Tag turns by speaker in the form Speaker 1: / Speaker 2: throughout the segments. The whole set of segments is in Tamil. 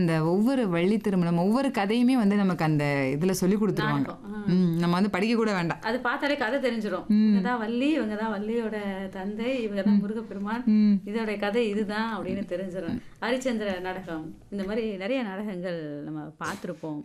Speaker 1: அந்த ஒவ்வொரு வள்ளி திருமணம் ஒவ்வொரு கதையுமே வந்து நமக்கு அந்த இதுல சொல்லி கொடுத்துருவாங்க
Speaker 2: நாடகம்,
Speaker 1: ம், நம்ம வந்து படிக்க கூட வேண்டாம்
Speaker 2: அது பார்த்தாலே கதை தெரிஞ்சிடும் இவங்க தான் வள்ளி இவங்க தான் வள்ளியோட தந்தை இவங்க தான் முருகப்பெருமான்
Speaker 1: ம்.
Speaker 2: இதோட கதை இதுதான் அப்படின்னு தெரிஞ்சிடும் ஹரிச்சந்திர நாடகம் இந்த மாதிரி நிறைய நாடகங்கள் நம்ம பார்த்துருப்போம்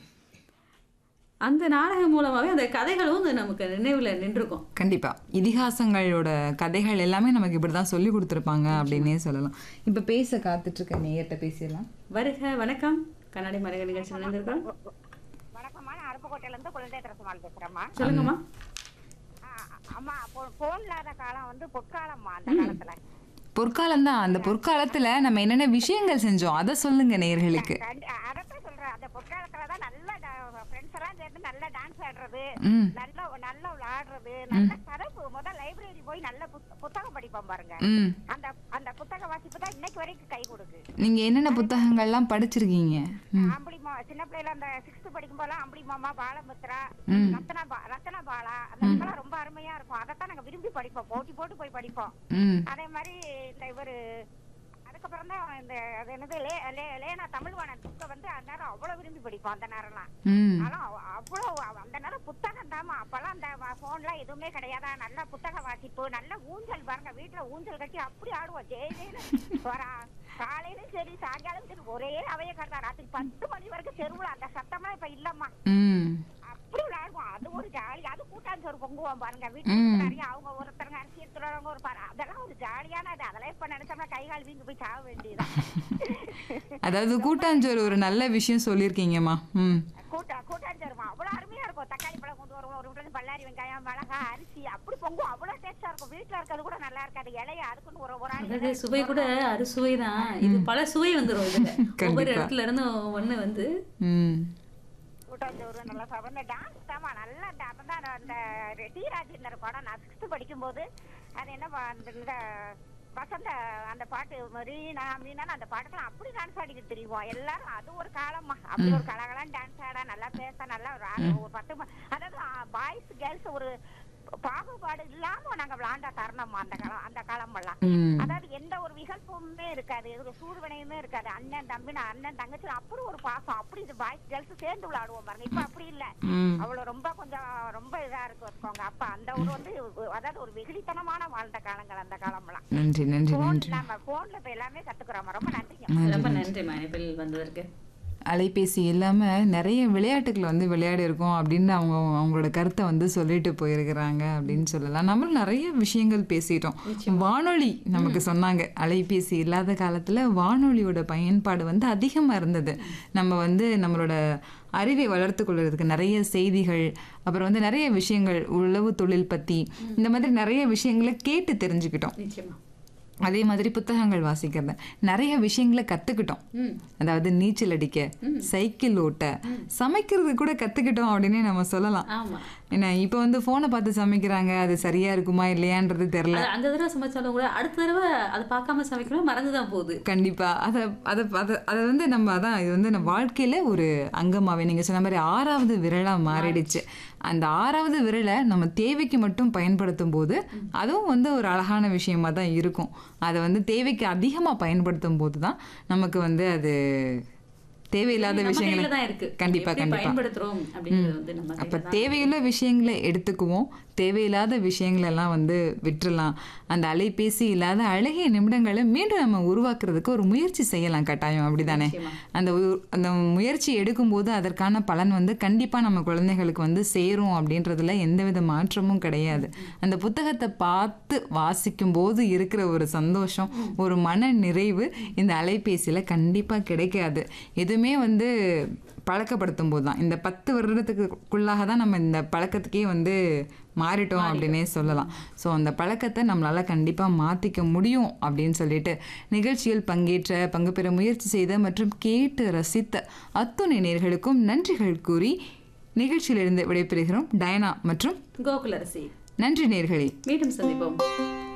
Speaker 2: அந்த நாடகம் மூலமாவே அந்த கதைகளும் வந்து நமக்கு நினைவுல நின்றுக்கும்
Speaker 1: கண்டிப்பா இதிகாசங்களோட கதைகள் எல்லாமே நமக்கு இப்படிதான் சொல்லி கொடுத்துருப்பாங்க அப்படின்னே சொல்லலாம் இப்ப பேச காத்துட்டு இருக்க நேயர்கிட்ட பேசிடலாம்
Speaker 2: வருக வணக்கம் கண்ணாடி மரக நிகழ்ச்சி நினைந்திருக்கோம்
Speaker 3: வணக்கம்மா நான் அருப்புக்கோட்டையில இருந்து குழந்தை திரசமால் பேசுறேம்மா
Speaker 2: சொல்லுங்கம்மா
Speaker 3: ஆ, அம்மா போன் இல்லாத காலம் வந்து பொற்காலம்மா அந்த காலத்துல
Speaker 1: பொற்காலம் தான் அந்த பொற்காலத்துல நம்ம என்னென்ன விஷயங்கள் செஞ்சோம் அதை சொல்லுங்க நேயர்களுக்கு
Speaker 3: கண்டி- அதத்தான் சொல்றேன் அந்த பொற்காலத்துலதான் நல்ல ஃப்ரெண்ட்ஸ் எல்லாம் சேர்ந்து நல்ல டான்ஸ் ஆடுறது
Speaker 1: ம்
Speaker 3: நல்ல நல்ல விளையாடுறது நல்ல கதை பு- முதல் லைப்ரரி போய் நல்ல புத்த- புத்தகம் படிப்போம் பாருங்க
Speaker 1: ம்
Speaker 3: அந்த அந்த புத்தக வாசிப்பு தான் இன்னைக்கு வரைக்கும் கை கொடுக்கு
Speaker 1: நீங்க என்னென்ன புத்தகங்கள்லாம் படிச்சிருக்கீங்க ம்
Speaker 3: அம்புலிமா சின்ன பிள்ளைல அந்த சிக்ஸ்த் படிக்கும் போதெல்லாம் அம்புலி மாமா பாலமுத்ரா ரத்தனா பா ரத்தனா பாலா அந்த புத்தகம் ரொம்ப அருமையா இருக்கும் அதைத்தான் நாங்க விரும்பி படிப்போம் போட்டி போட்டு போய் படிப்போம்
Speaker 1: ம்
Speaker 3: அதே மாதிரி இந்த இவரு அதுக்கப்புறம் தான் இந்த அது என்னது லே லே- லேனா தமிழ்வாணன் புக்கை வந்து அந்த நேரம் அவ்வளவு விரும்பி படிப்போம் அந்த நேரம்லாம்
Speaker 1: ம்
Speaker 3: ஆனா அவ- அவ்வளவு அவ- அந்த நேரம் புத்தகம் தாமா அப்பெல்லாம் அந்த போன்லாம் எதுவுமே கிடையாதா நல்ல புத்தக வாசிப்பு நல்ல ஊஞ்சல் பாருங்க வீட்டுல ஊஞ்சல் கட்டி அப்படி ஆடுவோம் ஜெய ஜெயில வரா காலையிலும் சரி சாயங்காலம் சரி ஒரே அவைய கடத்தா ராத்திரி பத்து மணி வரைக்கும் தெருவுல அந்த சத்தம்லாம் இப்ப இல்லம்மா
Speaker 1: ம்
Speaker 3: அப்படி விளையாடுவோம் அது ஒரு ஜாலி அது கூட்டாஞ்சோறு பொங்குவோம் பாருங்க வீட்டுல நிறைய அவங்க ஒருத்தருங்க அரிசி எடுத்துறவங்க ஒரு பாரு அதெல்லாம் ஒரு ஜாலியான அது அதெல்லாம் இப்ப நினைச்சோம்னா கை கால் வீங்கி போய் சாக வேண்டியதுதான்
Speaker 1: அதாவது கூட்டாஞ்சோறு ஒரு நல்ல விஷயம் சொல்லியிருக்கீங்கம்மா ம்
Speaker 3: கூட்டா கூட்டாஞ்சோறுமா அவ்வளவு அருமையா இருக்கும் தக்காளி பழம் கொண்டு வருவோம் ஒரு வீட்டுல பல்லாரி வெங்காயம் மிளகா அரிசி அப்படி பொங்கும் அவ்வளவு டேஸ்டா இருக்கும் வீட்டுல இருக்கிறது கூட நல்லா இருக்காது இலைய அதுக்குன்னு ஒரு ஒரு ஆள்
Speaker 2: அதாவது சுவை கூட அறுசுவை தான் இது பல சுவை வந்துரும் இதுல ஒவ்வொரு
Speaker 1: கண்டிப்பா.
Speaker 2: இடத்துல இருந்தும் ஒண்ணு வந்து
Speaker 1: ம்
Speaker 3: கூட்டாஞ்சோறு நல்லா சாப்பிடும் இந்த டான்ஸ் தாமா நல்லா இந்த அப்பதான் அந்த டி ராஜேந்தர் படம் நான் சிக்ஸ்த் படிக்கும்போது அது என்ன பா- அந்த இந்த வசந்த அந்த பாட்டு ரீனா மீனான்னு அந்த பாட்டுக்கெல்லாம் அப்படி டான்ஸ் ஆடிக்கிட்டு தெரியுவோம் எல்லாரும் அது ஒரு காலம்மா அப்படி ஒரு கலகலாம் டான்ஸ் ஆட நல்லா பேச நல்லா ஒரு ஆ- ஒரு பத்து ம- அதாவது பாய்ஸ் கேர்ள்ஸ் ஒரு பாகுபாடு இல்லாம நாங்க விளையாண்ட தருணம்மா அந்த காலம் அந்த காலமெல்லாம்
Speaker 1: ம்
Speaker 3: அதாவது எந்த ஒரு விகல்பமுமே இருக்காது ஒரு சூழ்வினையுமே இருக்காது அண்ணன் தம்பி நான் அண்ணன் தங்கச்சி அப்படி ஒரு பாசம் அப்படி இது பாய்ஸ் கேர்ள்ஸ் சேர்ந்து விளையாடுவோம் பாருங்க இப்ப அப்படி இல்ல
Speaker 1: ம்
Speaker 3: அவ்வளவு ரொம்ப கொஞ்சம் ரொம்ப இதா இருக்கு வச்சுக்கோங்க அப்ப அந்த ஒரு வந்து அதாவது ஒரு வெகுளித்தனமான வாழ்ந்த காலங்கள் அந்த காலம்லாம்
Speaker 1: நன்றி நன்றி
Speaker 3: போன்
Speaker 1: நன்றி
Speaker 3: நம்ம போன்ல இப்ப எல்லாமே கத்துக்கிறோம் ரொம்ப நன்றிங்க
Speaker 2: ரொம்ப நன்றி மனைப்பில் வந்ததற்கு
Speaker 1: அலைபேசி இல்லாமல் நிறைய விளையாட்டுகளை வந்து விளையாடி இருக்கோம் அப்படின்னு அவங்க அவங்களோட கருத்தை வந்து சொல்லிட்டு போயிருக்கிறாங்க அப்படின்னு சொல்லலாம் நம்மளும் நிறைய விஷயங்கள் பேசிட்டோம் வானொலி நமக்கு சொன்னாங்க அலைபேசி இல்லாத காலத்தில் வானொலியோட பயன்பாடு வந்து அதிகமாக இருந்தது நம்ம வந்து நம்மளோட அறிவை வளர்த்து கொள்றதுக்கு நிறைய செய்திகள் அப்புறம் வந்து நிறைய விஷயங்கள் உழவு தொழில் பற்றி இந்த மாதிரி நிறைய விஷயங்களை கேட்டு தெரிஞ்சுக்கிட்டோம்
Speaker 2: நிச்சயமா
Speaker 1: அதே மாதிரி புத்தகங்கள் வாசிக்கிறத நிறைய விஷயங்களை கற்றுக்கிட்டோம்
Speaker 2: ம்
Speaker 1: அதாவது நீச்சல் அடிக்க சைக்கிள் ஓட்ட சமைக்கிறது கூட கத்துக்கிட்டோம் அப்படின்னே நம்ம சொல்லலாம்
Speaker 2: ஆமா
Speaker 1: ஏன்னா இப்போ வந்து ஃபோனை பார்த்து சமைக்கிறாங்க அது சரியா இருக்குமா இல்லையான்றது தெரில
Speaker 2: அது அந்த தடவை சமைச்சாலும் கூட அடுத்த தடவை அதை பார்க்காம சமைக்கணும் மறந்துதான் போகுது
Speaker 1: கண்டிப்பா அதை அதை அதை அதை வந்து நம்ம அதான் இது வந்து நம்ம வாழ்க்கையில ஒரு அங்கமாவே நீங்க சொன்ன மாதிரி ஆறாவது விரலா மாறிடுச்சு அந்த ஆறாவது விரலை நம்ம தேவைக்கு மட்டும் பயன்படுத்தும் போது அதுவும் வந்து ஒரு அழகான விஷயமா தான் இருக்கும் அதை வந்து தேவைக்கு அதிகமா பயன்படுத்தும் போது தான் நமக்கு வந்து அது தேவையில்லாத
Speaker 2: நம்ம
Speaker 1: விஷயங்களை
Speaker 2: கையில தான் இருக்கு
Speaker 1: கண்டிப்பா
Speaker 2: எப்படி
Speaker 1: கண்டிப்பா
Speaker 2: பயன்படுத்துறோம் அப்படிங்கிறது வந்து நம்ம
Speaker 1: அப்ப
Speaker 2: கையில தான்
Speaker 1: தேவையுள்ள விஷயங்களை எடுத்துக்குவோம் தேவையில்லாத விஷயங்களெல்லாம் வந்து விட்டுறலாம் அந்த அலைபேசி இல்லாத அழகிய நிமிடங்களை மீண்டும் நம்ம உருவாக்குறதுக்கு ஒரு முயற்சி செய்யலாம் கட்டாயம் அப்படிதானே
Speaker 2: நிச்சயமா.
Speaker 1: அந்த உ- அந்த முயற்சி எடுக்கும்போது அதற்கான பலன் வந்து கண்டிப்பா நம்ம குழந்தைகளுக்கு வந்து சேரும் அப்படின்றதுல எந்தவித மாற்றமும் கிடையாது அந்த புத்தகத்தை பார்த்து வாசிக்கும் போது இருக்கிற ஒரு சந்தோஷம் ஒரு மன நிறைவு இந்த அலைபேசியில கண்டிப்பா கிடைக்காது எதுவுமே வந்து பழக்கப்படுத்தும் போது தான் இந்த பத்து வருடத்துக்குள்ளாக தான் நம்ம இந்த பழக்கத்துக்கே வந்து மாறிட்டோம் அப்படின்னே சொல்லலாம் ஸோ அந்த பழக்கத்தை நம்மளால் கண்டிப்பாக மாற்றிக்க முடியும் அப்படின்னு சொல்லிட்டு நிகழ்ச்சியில் பங்கேற்ற பங்கு பெற முயற்சி செய்த மற்றும் கேட்டு ரசித்த அத்துணை நேர்களுக்கும் நன்றிகள் கூறி நிகழ்ச்சியிலிருந்து விடைபெறுகிறோம் டயனா மற்றும்
Speaker 2: கோகுலரசி
Speaker 1: நன்றி நேர்களே
Speaker 2: மீண்டும் சந்திப்போம்